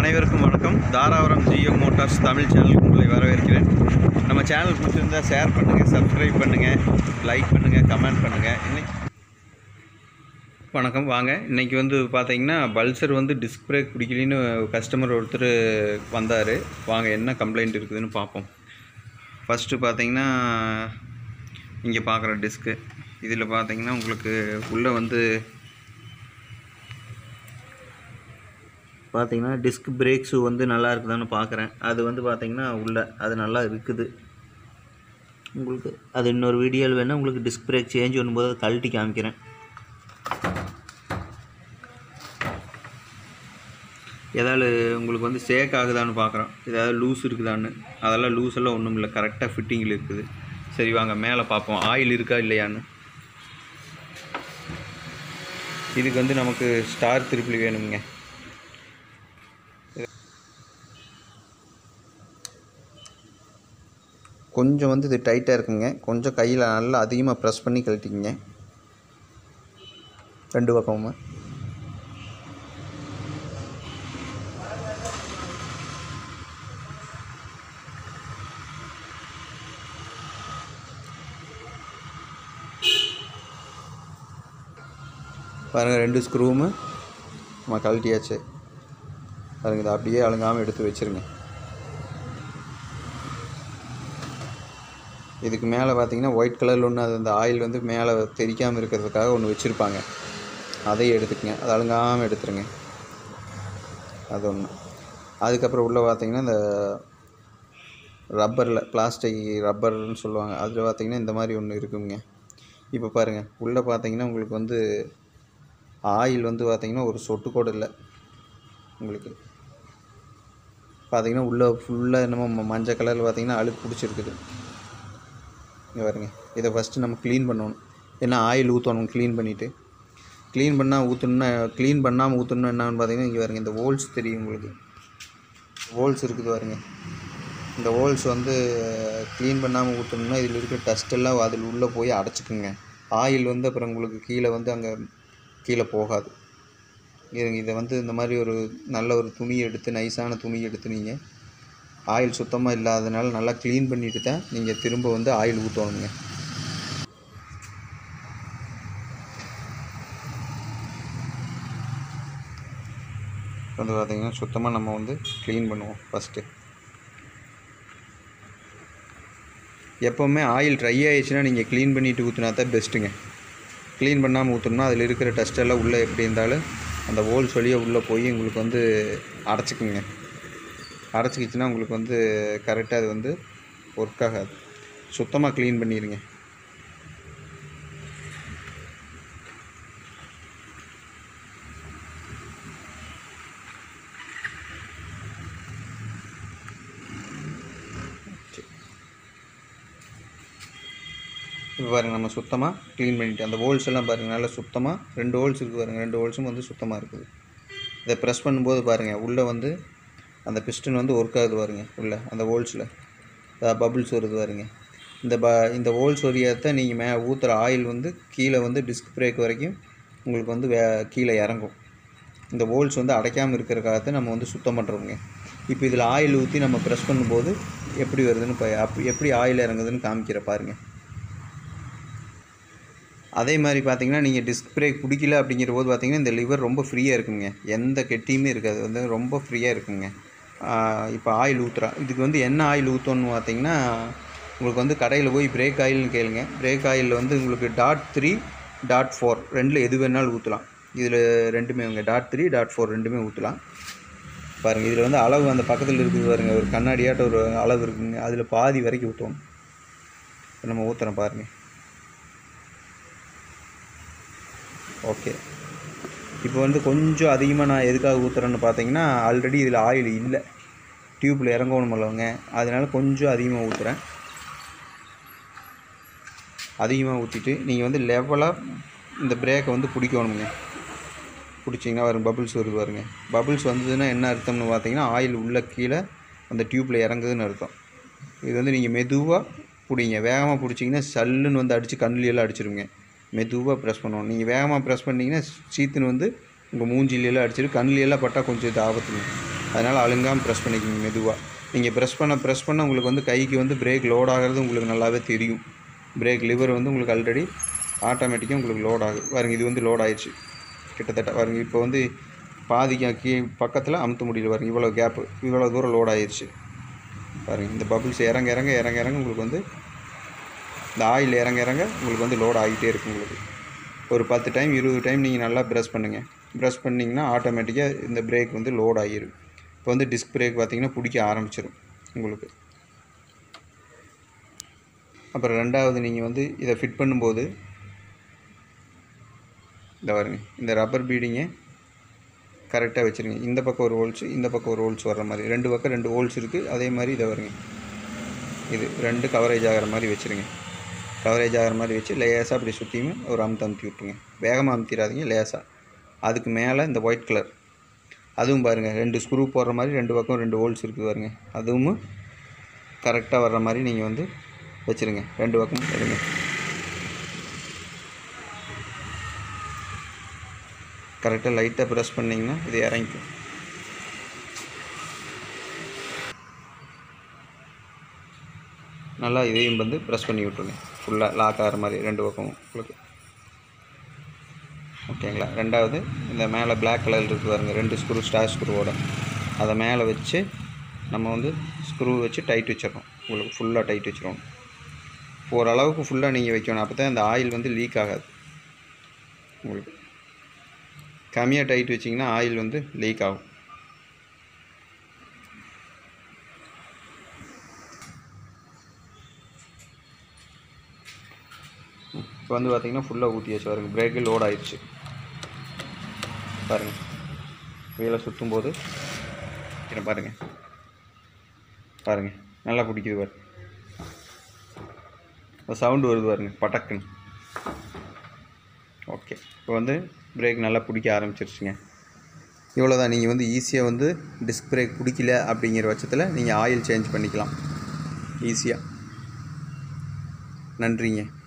அனைவருக்கும் வணக்கம் தாராபுரம் ஜியோ மோட்டார்ஸ் தமிழ் சேனலுக்கு உங்களை வரவேற்கிறேன் நம்ம சேனல் பிடிச்சிருந்தா ஷேர் பண்ணுங்கள் சப்ஸ்கிரைப் பண்ணுங்கள் லைக் பண்ணுங்கள் கமெண்ட் பண்ணுங்கள் இன்னைக்கு வணக்கம் வாங்க இன்றைக்கி வந்து பார்த்தீங்கன்னா பல்சர் வந்து டிஸ்க் பிரேக் பிடிக்கலின்னு கஸ்டமர் ஒருத்தர் வந்தார் வாங்க என்ன கம்ப்ளைண்ட் இருக்குதுன்னு பார்ப்போம் ஃபஸ்ட்டு பார்த்தீங்கன்னா இங்கே பார்க்குற டிஸ்க்கு இதில் பார்த்தீங்கன்னா உங்களுக்கு உள்ளே வந்து பார்த்தீங்கன்னா டிஸ்க் பிரேக்ஸு வந்து நல்லா இருக்குதான்னு பார்க்குறேன் அது வந்து பார்த்தீங்கன்னா உள்ள அது நல்லா இருக்குது உங்களுக்கு அது இன்னொரு வீடியோவில் வேணால் உங்களுக்கு டிஸ்க் பிரேக் சேஞ்ச் பண்ணும்போது அதை கழட்டி காமிக்கிறேன் ஏதாவது உங்களுக்கு வந்து சேக் ஆகுதான்னு பார்க்குறோம் ஏதாவது லூஸ் இருக்குதான்னு அதெல்லாம் லூஸ் எல்லாம் ஒன்றும் இல்லை கரெக்டாக ஃபிட்டிங்கில் இருக்குது சரி வாங்க மேலே பார்ப்போம் ஆயில் இருக்கா இல்லையான்னு இதுக்கு வந்து நமக்கு ஸ்டார் திருப்பி வேணுங்க கொஞ்சம் வந்து இது டைட்டாக இருக்குங்க கொஞ்சம் கையில் நல்லா அதிகமாக ப்ரெஸ் பண்ணி கழட்டிக்கிங்க ரெண்டு பக்கமும் பாருங்கள் ரெண்டு ஸ்க்ரூவும் நம்ம கழட்டியாச்சு பாருங்கள் இதை அப்படியே அழுங்காமல் எடுத்து வச்சுருங்க இதுக்கு மேலே பார்த்தீங்கன்னா ஒயிட் கலரில் ஒன்று அது அந்த ஆயில் வந்து மேலே தெரிக்காமல் இருக்கிறதுக்காக ஒன்று வச்சுருப்பாங்க அதையும் எடுத்துக்கங்க அது அழுங்காமல் எடுத்துருங்க அது ஒன்று அதுக்கப்புறம் உள்ளே பார்த்தீங்கன்னா இந்த ரப்பரில் பிளாஸ்டிக் ரப்பர்னு சொல்லுவாங்க அதில் பார்த்தீங்கன்னா இந்த மாதிரி ஒன்று இருக்குங்க இப்போ பாருங்கள் உள்ளே பார்த்தீங்கன்னா உங்களுக்கு வந்து ஆயில் வந்து பார்த்தீங்கன்னா ஒரு சொட்டு கூட இல்லை உங்களுக்கு பார்த்தீங்கன்னா உள்ளே ஃபுல்லாக என்னமோ ம- மஞ்சள் கலரில் பார்த்தீங்கன்னா அழுக்கு பிடிச்சிருக்குது இங்கே பாருங்க இதை ஃபஸ்ட்டு நம்ம க்ளீன் பண்ணணும் ஏன்னா ஆயில் ஊற்றணும் க்ளீன் பண்ணிவிட்டு க்ளீன் பண்ணால் ஊற்றணுன்னா க்ளீன் பண்ணாமல் ஊற்றணும்னா என்னன்னு பார்த்தீங்கன்னா இங்கே பாருங்க இந்த ஹோல்ஸ் தெரியும் உங்களுக்கு ஹோல்ஸ் இருக்குது பாருங்க இந்த ஹோல்ஸ் வந்து க்ளீன் பண்ணாமல் ஊற்றணும்னா இதில் இருக்கிற டஸ்ட் எல்லாம் அதில் உள்ளே போய் அடைச்சிக்குங்க ஆயில் வந்து அப்புறம் உங்களுக்கு கீழே வந்து அங்கே கீழே போகாது இருங்க இதை வந்து இந்த மாதிரி ஒரு நல்ல ஒரு துணி எடுத்து நைஸான துணி எடுத்து நீங்கள் ஆயில் சுத்தமாக இல்லாதனால நல்லா க்ளீன் பண்ணிட்டு தான் நீங்கள் திரும்ப வந்து ஆயில் ஊற்றணுங்க வந்து பார்த்தீங்கன்னா சுத்தமாக நம்ம வந்து க்ளீன் பண்ணுவோம் ஃபஸ்ட்டு எப்போவுமே ஆயில் ட்ரை ஆயிடுச்சுன்னா நீங்கள் க்ளீன் பண்ணிட்டு ஊற்றினா தான் பெஸ்ட்டுங்க க்ளீன் பண்ணாமல் ஊற்றணும்னா அதில் இருக்கிற டஸ்ட் எல்லாம் உள்ளே எப்படி இருந்தாலும் அந்த ஹோல்ஸ் வழியாக உள்ளே போய் உங்களுக்கு வந்து அடைச்சிக்குங்க அடைச்சிக்கிச்சுன்னா உங்களுக்கு வந்து கரெக்டாக அது வந்து ஒர்க் ஆகாது சுத்தமாக க்ளீன் பண்ணிடுங்க இப்போ பாருங்கள் நம்ம சுத்தமாக க்ளீன் பண்ணிட்டு அந்த ஹோல்ஸ் எல்லாம் பாருங்கள் நல்லா சுத்தமாக ரெண்டு ஹோல்ஸ் இருக்குது பாருங்கள் ரெண்டு ஹோல்ஸும் வந்து சுத்தமாக இருக்குது இதை ப்ரெஸ் பண்ணும்போது பாருங்கள் உள்ளே வந்து அந்த பிஸ்டன் வந்து ஒர்க் ஆகுது பாருங்க உள்ளே அந்த ஹோல்ஸில் பபிள்ஸ் வருது பாருங்க இந்த ப இந்த ஹோல்ஸ் வழியாக நீங்கள் மே ஊற்றுற ஆயில் வந்து கீழே வந்து டிஸ்க் பிரேக் வரைக்கும் உங்களுக்கு வந்து வே கீழே இறங்கும் இந்த ஹோல்ஸ் வந்து அடைக்காமல் இருக்கிறக்காகத்தை நம்ம வந்து சுத்தம் பண்ணுறோங்க இப்போ இதில் ஆயில் ஊற்றி நம்ம ப்ரெஸ் பண்ணும்போது எப்படி வருதுன்னு பா அப் எப்படி ஆயில் இறங்குதுன்னு காமிக்கிற பாருங்கள் அதே மாதிரி பார்த்தீங்கன்னா நீங்கள் டிஸ்க் பிரேக் பிடிக்கல அப்படிங்கிற போது பார்த்தீங்கன்னா இந்த லிவர் ரொம்ப ஃப்ரீயாக இருக்குங்க எந்த கெட்டியுமே இருக்காது வந்து ரொம்ப ஃப்ரீயாக இருக்குங்க இப்போ ஆயில் ஊற்றுறா இதுக்கு வந்து என்ன ஆயில் ஊற்றணும்னு பார்த்தீங்கன்னா உங்களுக்கு வந்து கடையில் போய் பிரேக் ஆயில்னு கேளுங்க பிரேக் ஆயிலில் வந்து உங்களுக்கு டாட் த்ரீ டாட் ஃபோர் ரெண்டில் எது வேணாலும் ஊற்றலாம் இதில் ரெண்டுமே இவங்க டாட் த்ரீ டாட் ஃபோர் ரெண்டுமே ஊற்றலாம் பாருங்கள் இதில் வந்து அளவு அந்த பக்கத்தில் இருக்குது பாருங்கள் ஒரு கண்ணாடியாட்ட ஒரு அளவு இருக்குங்க அதில் பாதி வரைக்கும் ஊற்றுவோம் இப்போ நம்ம ஊற்றுறோம் பாருங்கள் ஓகே இப்போ வந்து கொஞ்சம் அதிகமாக நான் எதுக்காக ஊற்றுறேன்னு பார்த்தீங்கன்னா ஆல்ரெடி இதில் ஆயில் இல்லை டியூப்பில் இறங்கணும் இல்லைங்க அதனால கொஞ்சம் அதிகமாக ஊற்றுறேன் அதிகமாக ஊற்றிட்டு நீங்கள் வந்து லெவலாக இந்த பிரேக்கை வந்து பிடிக்கணுங்க பிடிச்சிங்கன்னா வரும் பபிள்ஸ் வருது பாருங்க பபிள்ஸ் வந்ததுன்னா என்ன அர்த்தம்னு பார்த்தீங்கன்னா ஆயில் உள்ள கீழே அந்த டியூப்பில் இறங்குதுன்னு அர்த்தம் இது வந்து நீங்கள் மெதுவாக பிடிங்க வேகமாக பிடிச்சிங்கன்னா சல்லுன்னு வந்து அடித்து கண்ணுலையெல்லாம் அடிச்சிருங்க மெதுவாக ப்ரெஸ் பண்ணணும் நீங்கள் வேகமாக ப்ரெஸ் பண்ணிங்கன்னா சீத்துன்னு வந்து உங்கள் மூஞ்சிலையெல்லாம் அடிச்சிட்டு கண்ணுலையெல்லாம் பட்டால் கொஞ்சம் இது ஆபத்துங்க அதனால் அழுங்காமல் ப்ரெஸ் பண்ணிக்கோங்க மெதுவாக நீங்கள் ப்ரெஸ் பண்ண ப்ரெஸ் பண்ண உங்களுக்கு வந்து கைக்கு வந்து பிரேக் லோட் ஆகிறது உங்களுக்கு நல்லாவே தெரியும் பிரேக் லிவர் வந்து உங்களுக்கு ஆல்ரெடி ஆட்டோமேட்டிக்காக உங்களுக்கு லோட் ஆகுது பாருங்க இது வந்து லோட் ஆயிடுச்சு கிட்டத்தட்ட பாருங்க இப்போ வந்து பாதிக்கு கீ பக்கத்தில் அமுத்த முடியல பாருங்க இவ்வளோ கேப்பு இவ்வளோ தூரம் லோட் ஆயிடுச்சு பாருங்க இந்த பபிள்ஸ் இறங்க இறங்க இறங்க இறங்க உங்களுக்கு வந்து இந்த ஆயில் இறங்க இறங்க உங்களுக்கு வந்து லோட் ஆகிட்டே இருக்கும் உங்களுக்கு ஒரு பத்து டைம் இருபது டைம் நீங்கள் நல்லா ப்ரெஸ் பண்ணுங்கள் ப்ரெஸ் பண்ணிங்கன்னா ஆட்டோமேட்டிக்காக இந்த பிரேக் வந்து லோட் ஆகிரும் இப்போ வந்து டிஸ்க் பிரேக் பார்த்தீங்கன்னா பிடிக்க ஆரம்பிச்சிடும் உங்களுக்கு அப்புறம் ரெண்டாவது நீங்கள் வந்து இதை ஃபிட் பண்ணும்போது இந்த பாருங்க இந்த ரப்பர் பீடிங்கை கரெக்டாக வச்சுருங்க இந்த பக்கம் ஒரு ஹோல்ஸ் இந்த பக்கம் ஒரு ஹோல்ஸ் வர்ற மாதிரி ரெண்டு பக்கம் ரெண்டு ஹோல்ஸ் இருக்குது அதே மாதிரி இதை வருங்க இது ரெண்டு கவரேஜ் ஆகிற மாதிரி வச்சுருங்க கவரேஜ் ஆகிற மாதிரி வச்சு லேசாக அப்படி சுற்றியுமே ஒரு அமுத்து அமுத்தி விட்ருங்க வேகமாக அமுத்திடாதீங்க லேசாக அதுக்கு மேலே இந்த ஒயிட் கலர் அதுவும் பாருங்கள் ரெண்டு ஸ்க்ரூ போடுற மாதிரி ரெண்டு பக்கம் ரெண்டு ஹோல்ஸ் இருக்குது பாருங்க அதுவும் கரெக்டாக வர்ற மாதிரி நீங்கள் வந்து வச்சுருங்க ரெண்டு பக்கம் எடுங்க கரெக்டாக லைட்டாக ப்ரெஸ் பண்ணிங்கன்னா இது இறங்கிக்கும் நல்லா இதையும் வந்து ப்ரெஸ் பண்ணி விட்ருங்க ஃபுல்லாக லாக் ஆகிற மாதிரி ரெண்டு பக்கமும் உங்களுக்கு ஓகேங்களா ரெண்டாவது இந்த மேலே பிளாக் கலர் இருக்குது பாருங்க ரெண்டு ஸ்க்ரூ ஸ்டார் ஸ்க்ரூவோட அதை மேலே வச்சு நம்ம வந்து ஸ்க்ரூ வச்சு டைட் வச்சிடணும் உங்களுக்கு ஃபுல்லாக டைட் வச்சிடணும் ஓரளவுக்கு ஃபுல்லாக நீங்கள் வைக்கணும் அப்போ தான் இந்த ஆயில் வந்து லீக் ஆகாது உங்களுக்கு கம்மியாக டைட் வச்சிங்கன்னா ஆயில் வந்து லீக் ஆகும் இப்போ வந்து பார்த்தீங்கன்னா ஃபுல்லாக ஊற்றியாச்சு பாருங்க பிரேக்கு லோட் ஆயிடுச்சு பாருங்கள் வீலை சுற்றும் போது இதை பாருங்கள் பாருங்கள் நல்லா பிடிக்குது பாருங்க சவுண்டு வருது பாருங்க பட்டக்குன்னு ஓகே இப்போ வந்து பிரேக் நல்லா பிடிக்க ஆரம்பிச்சிருச்சுங்க இவ்வளோ தான் நீங்கள் வந்து ஈஸியாக வந்து டிஸ்க் பிரேக் பிடிக்கல அப்படிங்கிற பட்சத்தில் நீங்கள் ஆயில் சேஞ்ச் பண்ணிக்கலாம் ஈஸியாக நன்றிங்க